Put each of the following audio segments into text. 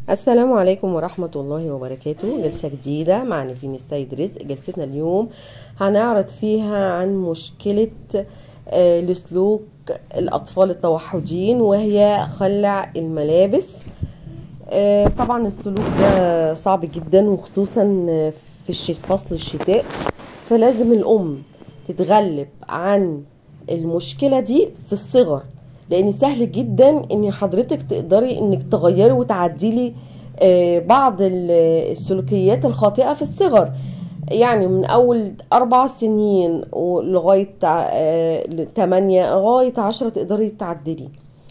السلام عليكم ورحمة الله وبركاته جلسة جديدة مع نيفين السيد رزق جلستنا اليوم هنعرض فيها عن مشكلة آه، لسلوك الأطفال التوحدين وهي خلع الملابس آه، طبعا السلوك ده صعب جدا وخصوصا في الش- فصل الشتاء فلازم الأم تتغلب عن المشكلة دي في الصغر لأن سهل جدا إن حضرتك تقدري إنك تغيري وتعدلي آه، بعض ال- السلوكيات الخاطئة في الصغر يعني من أول أربع سنين ولغاية آه، تمانية لغاية عشرة تقدري تعدلي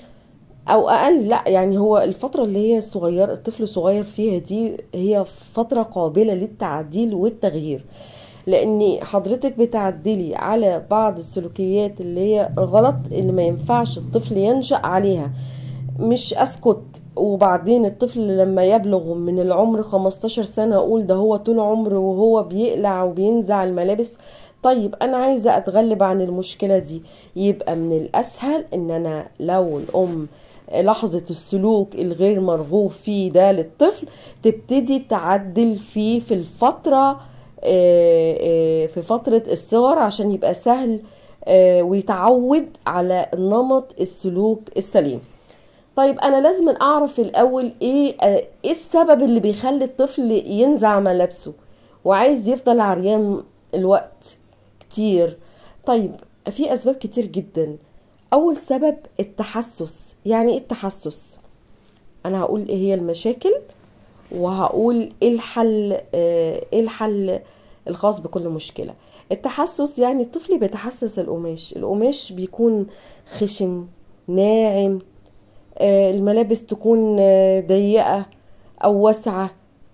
او اقل لا يعني هو الفتره اللي هي الصغير الطفل الصغير فيها دي هي فتره قابله للتعديل والتغيير لان حضرتك بتعدلي على بعض السلوكيات اللي هي غلط اللي ما ينفعش الطفل ينشأ عليها مش اسكت وبعدين الطفل لما يبلغ من العمر 15 سنة اقول ده هو طول عمره وهو بيقلع وبينزع الملابس طيب انا عايزة اتغلب عن المشكلة دي يبقى من الاسهل ان انا لو الام لحظة السلوك الغير مرغوب فيه ده للطفل تبتدي تعدل فيه في الفترة آه، آه، في فترة الصغر عشان يبقى سهل آه، ويتعود على نمط السلوك السليم طيب انا لازم اعرف الاول ايه آه، ايه السبب اللي بيخلي الطفل ينزع ملابسه وعايز يفضل عريان الوقت كتير طيب في اسباب كتير جدا اول سبب التحسس يعني ايه التحسس انا هقول ايه هي المشاكل وهقول ايه الحل آه، ايه الحل الخاص بكل مشكله التحسس يعني الطفل بيتحسس القماش القماش بيكون خشن ناعم آه، الملابس تكون آه، ضيقه او واسعه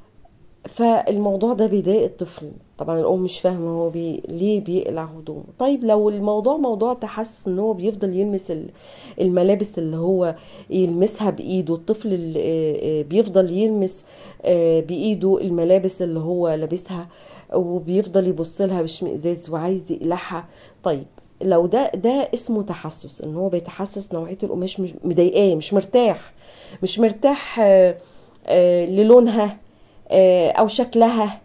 فالموضوع ده بيضايق الطفل طبعا الام مش فاهمه هو بي... ليه بيقلع هدومه طيب لو الموضوع موضوع تحسس ان هو بيفضل يلمس ال- الملابس اللي هو يلمسها بايده الطفل اللي آه، آه، بيفضل يلمس آه، بايده الملابس اللي هو لابسها وبيفضل يبص لها باشمئزاز وعايز يقلعها طيب لو ده ده اسمه تحسس ان هو بيتحسس نوعيه القماش مش مضايقاه مش مرتاح مش مرتاح آه، آه، للونها آه، او شكلها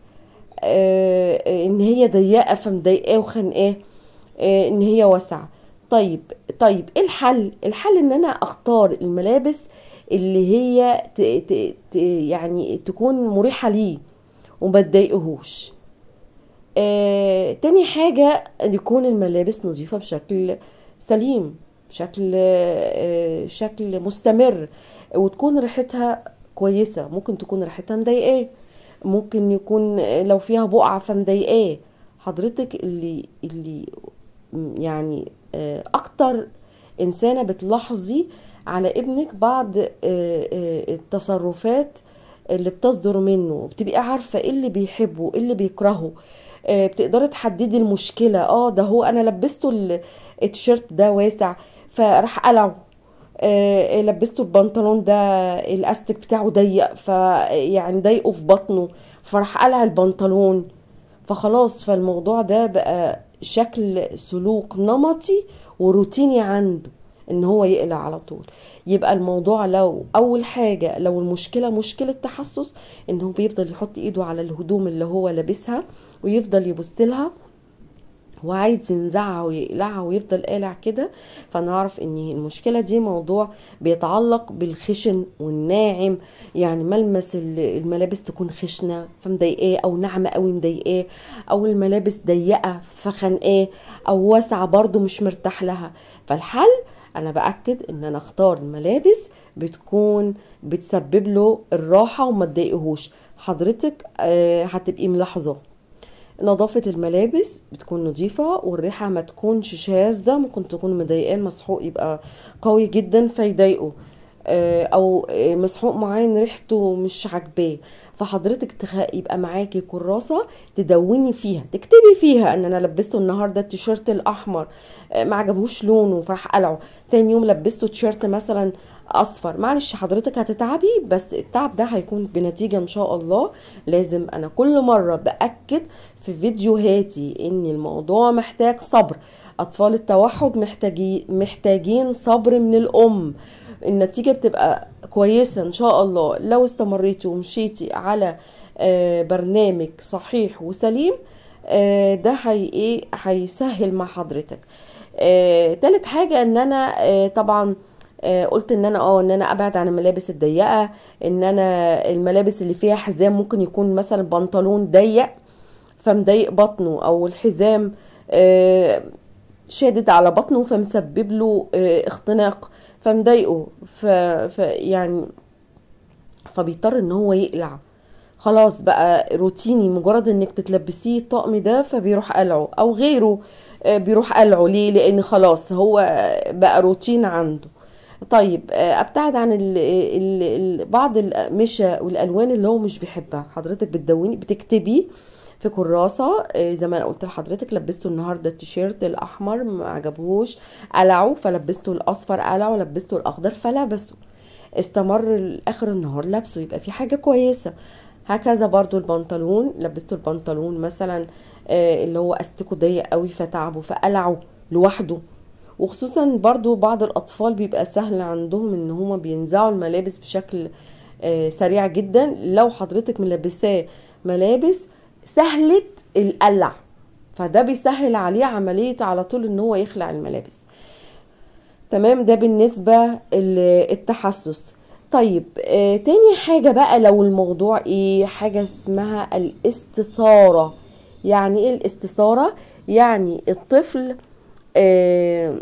آه، آه، ان هي ضيقه فمضايقاه وخانقاه آه، ان هي واسعه طيب طيب ايه الحل الحل ان انا اختار الملابس اللي هي ت ت ت يعني تكون مريحه ليه وما تضايقهوش آه، تاني حاجة أن يكون الملابس نظيفة بشكل سليم بشكل آه، شكل مستمر وتكون ريحتها كويسة ممكن تكون ريحتها مضايقاه ممكن يكون آه، لو فيها بقعة فمضايقاه حضرتك اللي اللي م- يعني آه، أكتر إنسانة بتلاحظي على ابنك بعض آه، آه، التصرفات اللي بتصدر منه بتبقي عارفة ايه اللي بيحبه ايه اللي بيكرهه آه، بتقدري تحددي المشكلة اه ده هو انا لبسته ال- التيشيرت ده واسع فراح قلعه آه، لبسته البنطلون ده الاستك بتاعه ضيق فيعني ضايقه في بطنه فراح قلع البنطلون فخلاص فالموضوع ده بقى شكل سلوك نمطي وروتيني عنده ان هو يقلع على طول يبقى الموضوع لو اول حاجة لو المشكلة مشكلة تحسس ان هو بيفضل يحط ايده على الهدوم اللي هو لابسها ويفضل يبص لها وعايز ينزعها ويقلعها ويفضل قالع كده فنعرف ان المشكلة دي موضوع بيتعلق بالخشن والناعم يعني ملمس ال- الملابس تكون خشنة فمضايقاه او ناعمة قوي مضايقاه او الملابس ضيقة فخانقاه او واسعة برضو مش مرتاح لها فالحل انا باكد ان انا اختار الملابس بتكون بتسبب له الراحة وما تضايقهوش حضرتك آه، هتبقي ملاحظة نظافة الملابس بتكون نظيفة والريحة ما تكونش شاذة ممكن تكون مضايقاه المسحوق يبقى قوي جدا فيضايقه آه، او آه، مسحوق معين ريحته مش عاجباه فحضرتك تخ... يبقى معاكي كراسة تدوني فيها تكتبي فيها ان انا لبسته النهاردة التيشيرت الاحمر آه، ما عجبهوش لونه فراح قلعه تاني يوم لبسته تيشيرت مثلا اصفر معلش حضرتك هتتعبي بس التعب ده هيكون بنتيجة ان شاء الله لازم انا كل مرة باكد في فيديوهاتي ان الموضوع محتاج صبر اطفال التوحد محتاجين محتاجين صبر من الام النتيجة بتبقى كويسة ان شاء الله لو استمريتي ومشيتي على آه، برنامج صحيح وسليم آه، ده هي ايه هيسهل مع حضرتك آه، تالت حاجة ان انا آه، طبعا آه، قلت ان انا اه ان انا ابعد عن الملابس الضيقة ان انا الملابس اللي فيها حزام ممكن يكون مثلا بنطلون ضيق فمضايق بطنه او الحزام آه، شادد على بطنه فمسبب له آه، اختناق فمضايقه ف... ف يعني فبيضطر ان هو يقلع خلاص بقى روتيني مجرد انك بتلبسيه الطقم ده فبيروح قلعه او غيره آه، بيروح قلعه ليه لان خلاص هو بقى روتين عنده طيب آه، ابتعد عن ال ال ال بعض الاقمشه والالوان اللي هو مش بيحبها حضرتك بتدوني بتكتبي في كراسه آه، زي ما انا قلت لحضرتك لبسته النهارده التيشيرت الاحمر ما عجبهوش قلعه فلبسته الاصفر قلعه لبسته الاخضر فلبسه استمر لاخر النهار لابسه يبقى في حاجه كويسه هكذا برضو البنطلون لبسته البنطلون مثلا آه، اللي هو استيكو ضيق قوي فتعبه فقلعه لوحده وخصوصا برضو بعض الاطفال بيبقى سهل عندهم ان هما بينزعوا الملابس بشكل آه، سريع جدا لو حضرتك ملبساه ملابس سهلة القلع فده بيسهل عليه عملية على طول ان هو يخلع الملابس تمام ده بالنسبة ال- التحسس طيب آه تاني حاجة بقى لو الموضوع ايه حاجة اسمها الاستثارة يعني ايه الاستثارة يعني الطفل آه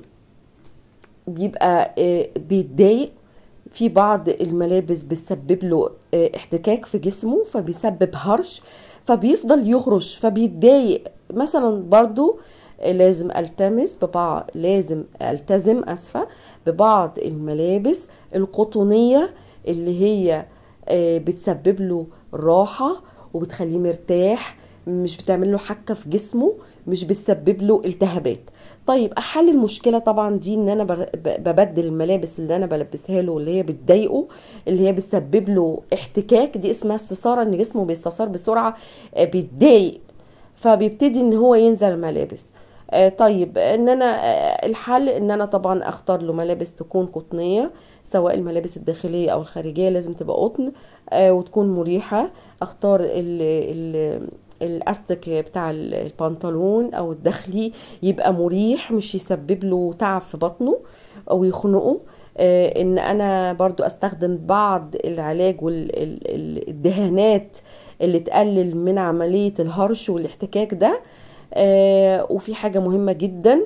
بيبقى آه بيتضايق في بعض الملابس بتسبب له آه احتكاك في جسمه فبيسبب هرش فبيفضل يهرش فبيتضايق مثلا برضو آه، لازم التمس ببعض لازم التزم اسفه ببعض الملابس القطنيه اللي هي آه، بتسبب له راحه وبتخليه مرتاح مش بتعمل له حكه في جسمه مش بتسبب له التهابات طيب احل المشكله طبعا دي ان انا بر- ب- ببدل الملابس اللي انا بلبسها له اللي هي بتضايقه اللي هي بتسبب له احتكاك دي اسمها استثاره ان جسمه بيستثار بسرعه آه، بيتضايق فبيبتدي ان هو ينزل الملابس آه، طيب ان انا آه، الحل ان انا طبعا اختار له ملابس تكون قطنيه سواء الملابس الداخليه او الخارجيه لازم تبقى قطن آه، وتكون مريحه اختار ال ال الاستك بتاع البنطلون او الداخلي يبقى مريح مش يسبب له تعب في بطنه او يخنقه آه، ان انا برضو استخدم بعض العلاج والدهانات اللي تقلل من عملية الهرش والاحتكاك ده آه، وفي حاجة مهمة جدا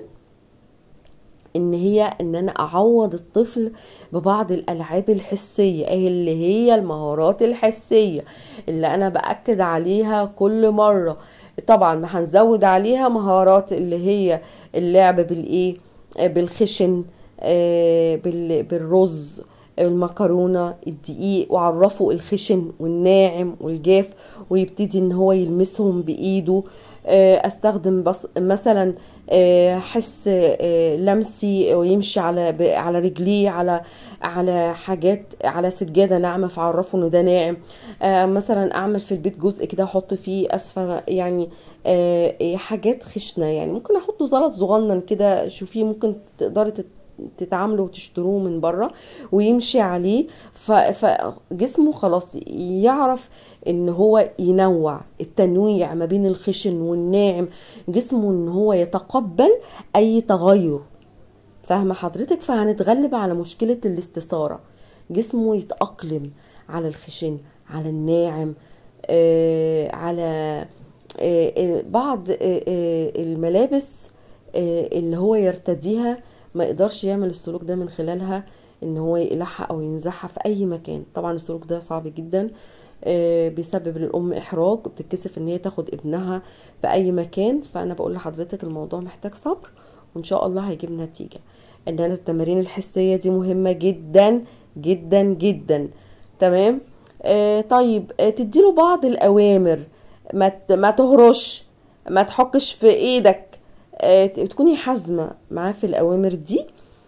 ان هي ان انا اعوض الطفل ببعض الالعاب الحسيه ايه اللي هي المهارات الحسيه اللي انا باكد عليها كل مره طبعا ما هنزود عليها مهارات اللي هي اللعب بالايه آه، بالخشن آه، بال- بالرز المكرونه الدقيق وعرفه الخشن والناعم والجاف ويبتدي ان هو يلمسهم بايده آه، استخدم بص مثلا آه، حس آه، لمسي ويمشي على ب- على رجليه على على حاجات على سجاده ناعمه فاعرفه انه ده ناعم آه، مثلا اعمل في البيت جزء كده احط فيه اسفه يعني آه، إيه، حاجات خشنه يعني ممكن احط زلط صغنن كده شوفيه ممكن تقدري تت- تتعاملوا وتشتروه من بره ويمشي عليه ف- فجسمه خلاص يعرف ان هو ينوع التنويع ما بين الخشن والناعم جسمه ان هو يتقبل اي تغير فاهمه حضرتك فهنتغلب على مشكله الاستثاره جسمه يتاقلم على الخشن على الناعم آه على آه آه، بعض آه آه الملابس آه اللي هو يرتديها ما يقدرش يعمل السلوك ده من خلالها ان هو يقلعها او ينزعها في اي مكان طبعا السلوك ده صعب جدا آه، بيسبب للام احراج بتتكسف ان هي تاخد ابنها في اي مكان فانا بقول لحضرتك الموضوع محتاج صبر وان شاء الله هيجيب نتيجه ان انا التمارين الحسيه دي مهمه جدا جدا جدا تمام آه طيب آه تديله بعض الاوامر ما ت- ما تهرش ما تحكش في ايدك آه تكوني حازمه معاه في الاوامر دي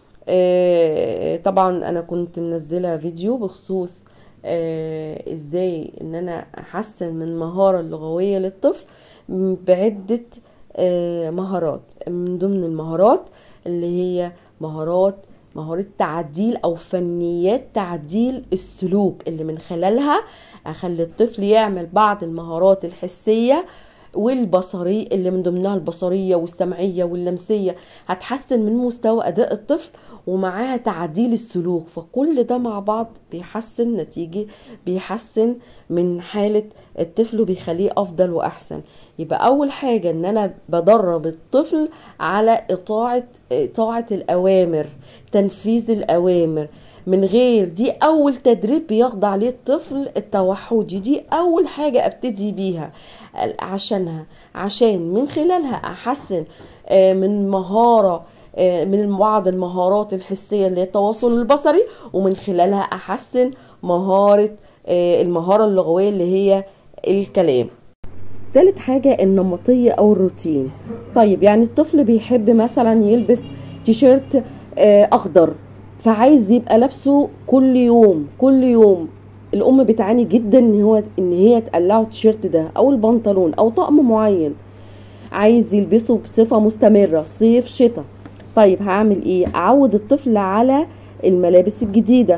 آه، طبعا انا كنت منزله فيديو بخصوص آه، ازاي ان انا احسن من المهاره اللغويه للطفل بعده آه، مهارات من ضمن المهارات اللي هي مهارات مهارة تعديل او فنيات تعديل السلوك اللي من خلالها اخلي الطفل يعمل بعض المهارات الحسية والبصري اللي من ضمنها البصرية والسمعية واللمسية هتحسن من مستوى أداء الطفل ومعاها تعديل السلوك فكل ده مع بعض بيحسن نتيجة بيحسن من حالة الطفل وبيخليه أفضل وأحسن يبقى أول حاجة إن أنا بدرب الطفل على إطاعة إطاعة الأوامر تنفيذ الأوامر من غير دي اول تدريب بيخضع عليه الطفل التوحدي دي اول حاجة ابتدي بيها عشانها عشان من خلالها احسن من مهارة من بعض المهارات الحسية اللي هي التواصل البصري ومن خلالها احسن مهارة المهارة اللغوية اللي هي الكلام تالت حاجة النمطية او الروتين طيب يعني الطفل بيحب مثلا يلبس تيشيرت اخضر فعايز يبقى لابسه كل يوم كل يوم الام بتعاني جدا ان هو ان هي تقلعه التيشيرت ده او البنطلون او طقم معين عايز يلبسه بصفه مستمره صيف شتاء طيب هعمل ايه اعود الطفل على الملابس الجديده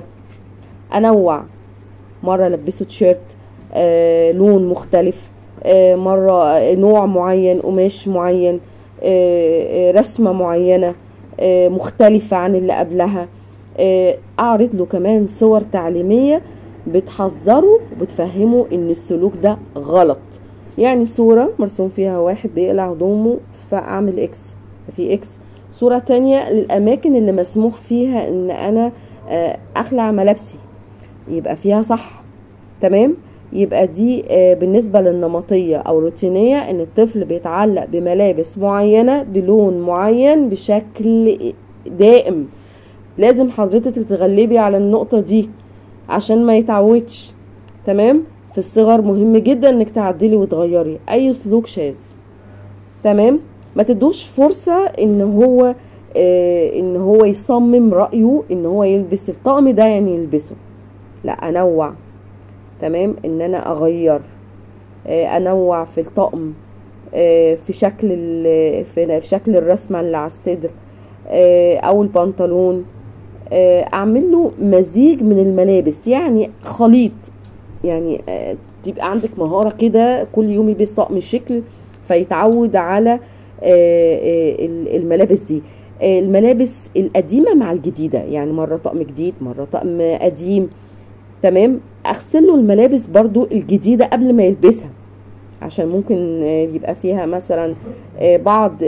انوع مره البسه تيشيرت آه لون مختلف آه مره نوع معين قماش معين آه رسمه معينه مختلفه عن اللي قبلها اعرض له كمان صور تعليميه بتحذره وبتفهمه ان السلوك ده غلط يعني صوره مرسوم فيها واحد بيقلع هدومه فاعمل اكس في اكس صورة تانية للأماكن اللي مسموح فيها إن أنا أخلع ملابسي يبقى فيها صح تمام يبقى دي بالنسبة للنمطية أو روتينية إن الطفل بيتعلق بملابس معينة بلون معين بشكل دائم لازم حضرتك تتغلبي على النقطة دي عشان ما يتعودش تمام في الصغر مهم جدا انك تعدلي وتغيري اي سلوك شاذ تمام ما تدوش فرصة ان هو آه ان هو يصمم رأيه ان هو يلبس الطقم ده يعني يلبسه لا انوع تمام ان انا اغير آه انوع في الطقم آه في شكل في شكل الرسمة اللي على الصدر او البنطلون اعمل له مزيج من الملابس يعني خليط يعني تبقى عندك مهارة كده كل يوم يلبس طقم شكل فيتعود على الملابس دي الملابس القديمة مع الجديدة يعني مرة طقم جديد مرة طقم قديم تمام اغسل له الملابس برضو الجديدة قبل ما يلبسها عشان ممكن يبقى فيها مثلا بعض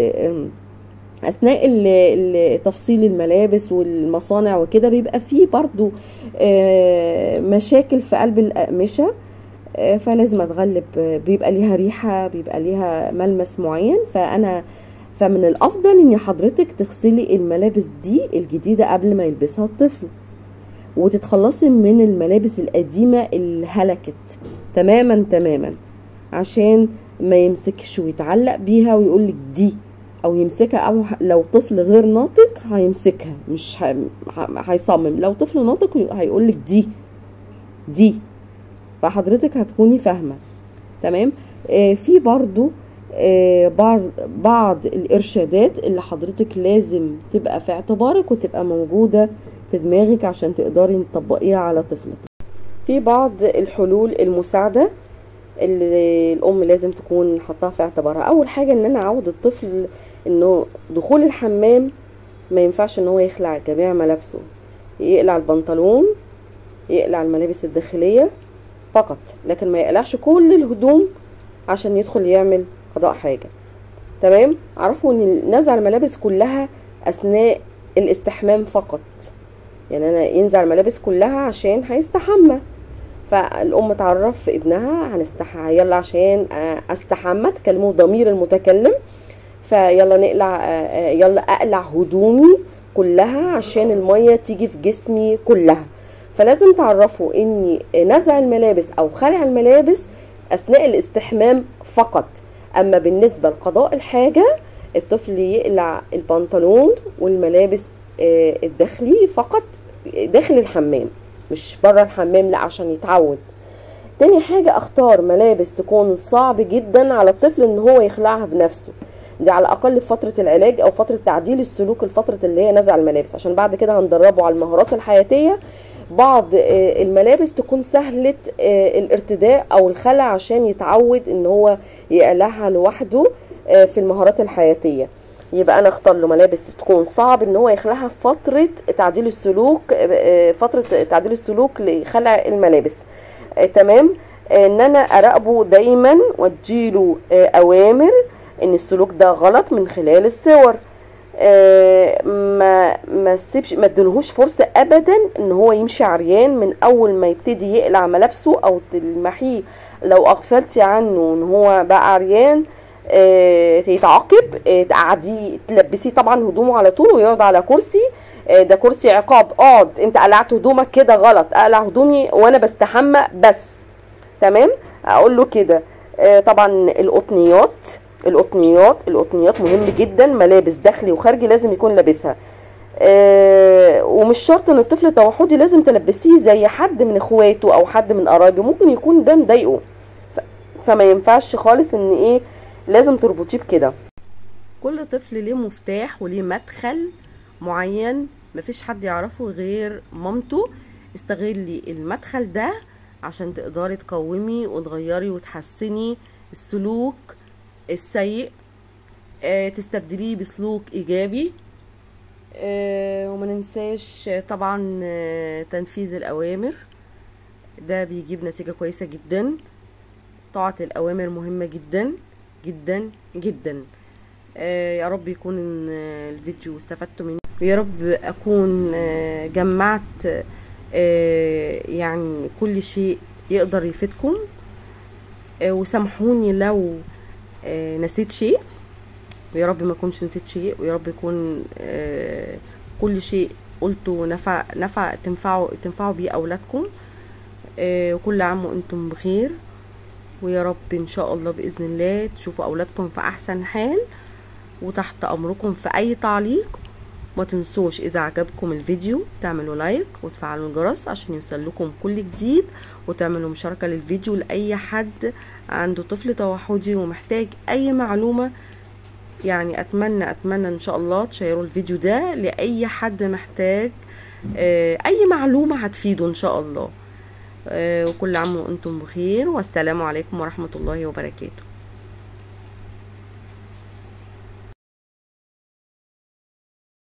اثناء تفصيل الملابس والمصانع وكده بيبقى فيه برضو مشاكل في قلب الاقمشه فلازم اتغلب بيبقى ليها ريحه بيبقى ليها ملمس معين فانا فمن الافضل ان حضرتك تغسلي الملابس دي الجديده قبل ما يلبسها الطفل وتتخلصي من الملابس القديمه اللي هلكت تماما تماما عشان ما يمسكش ويتعلق بيها ويقولك دي او يمسكها او لو طفل غير ناطق هيمسكها مش هيصمم لو طفل ناطق هيقولك دي دي فحضرتك هتكوني فاهمه تمام آه في برضو آه بعض بعض الارشادات اللي حضرتك لازم تبقى في اعتبارك وتبقى موجوده في دماغك عشان تقدري تطبقيها على طفلك في بعض الحلول المساعده اللي الام لازم تكون حطاها في اعتبارها اول حاجه ان انا اعود الطفل انه دخول الحمام ما ينفعش ان هو يخلع جميع ملابسه يقلع البنطلون يقلع الملابس الداخليه فقط لكن ما يقلعش كل الهدوم عشان يدخل يعمل قضاء حاجه تمام عرفوا ان نزع الملابس كلها اثناء الاستحمام فقط يعني انا ينزع الملابس كلها عشان هيستحمى فالام تعرف ابنها هنستحى يلا عشان استحمى تكلموا ضمير المتكلم فيلا نقلع يلا اقلع هدومي كلها عشان الميه تيجي في جسمي كلها فلازم تعرفوا ان نزع الملابس او خلع الملابس اثناء الاستحمام فقط اما بالنسبه لقضاء الحاجه الطفل يقلع البنطلون والملابس الداخلي فقط داخل الحمام مش بره الحمام لا عشان يتعود تاني حاجة اختار ملابس تكون صعب جدا على الطفل ان هو يخلعها بنفسه دي على الاقل في فتره العلاج او فتره تعديل السلوك الفتره اللي هي نزع الملابس عشان بعد كده هندربه على المهارات الحياتيه بعض آه، الملابس تكون سهله آه، الارتداء او الخلع عشان يتعود ان هو يقلعها لوحده آه، في المهارات الحياتيه يبقى انا اختار له ملابس تكون صعب ان هو يخلعها في فتره تعديل السلوك آه، فتره تعديل السلوك لخلع الملابس آه، تمام آه، ان انا اراقبه دايما واديله آه، اوامر ان السلوك ده غلط من خلال الصور آه، ما ما تسيبش ما ادلهوش فرصه ابدا ان هو يمشي عريان من اول ما يبتدي يقلع ملابسه او تلمحيه لو اغفلتي عنه ان هو بقى عريان آه، يتعاقب آه، تقعديه تلبسيه طبعا هدومه على طول ويقعد على كرسي آه، ده كرسي عقاب اقعد انت قلعت هدومك كده غلط اقلع هدومي وانا بستحمى بس تمام اقول له كده آه، طبعا القطنيات القطنيات القطنيات مهم جدا ملابس داخلي وخارجي لازم يكون لابسها آه، ومش شرط ان الطفل توحدي لازم تلبسيه زي حد من اخواته او حد من قرايبه ممكن يكون ده مضايقه ف- فما ينفعش خالص ان ايه لازم تربطيه بكده كل طفل ليه مفتاح وليه مدخل معين مفيش حد يعرفه غير مامته استغلي المدخل ده عشان تقدري تقومي وتغيري وتحسني السلوك السيء آه، تستبدليه بسلوك ايجابي آه، وما ننساش آه، طبعا آه، تنفيذ الاوامر ده بيجيب نتيجة كويسة جدا طاعة الاوامر مهمة جدا جدا جدا آه، يا رب يكون إن، آه، الفيديو استفدتوا منه ويا رب اكون آه، جمعت آه، يعني كل شيء يقدر يفيدكم آه، وسامحوني لو آه، نسيت شيء ويا رب ما اكونش نسيت شيء ويا رب يكون آه، كل شيء قلته نفع نفع تنفعوا تنفعوا بيه اولادكم آه، وكل عام وانتم بخير ويا رب ان شاء الله باذن الله تشوفوا اولادكم في احسن حال وتحت امركم في اي تعليق ما تنسوش اذا عجبكم الفيديو تعملوا لايك وتفعلوا الجرس عشان يوصل لكم كل جديد وتعملوا مشاركة للفيديو لأي حد عنده طفل توحدي ومحتاج أي معلومة يعني أتمنى أتمنى إن شاء الله تشيروا الفيديو ده لأي حد محتاج آه، أي معلومة هتفيده إن شاء الله آه، وكل عام وأنتم بخير والسلام عليكم ورحمة الله وبركاته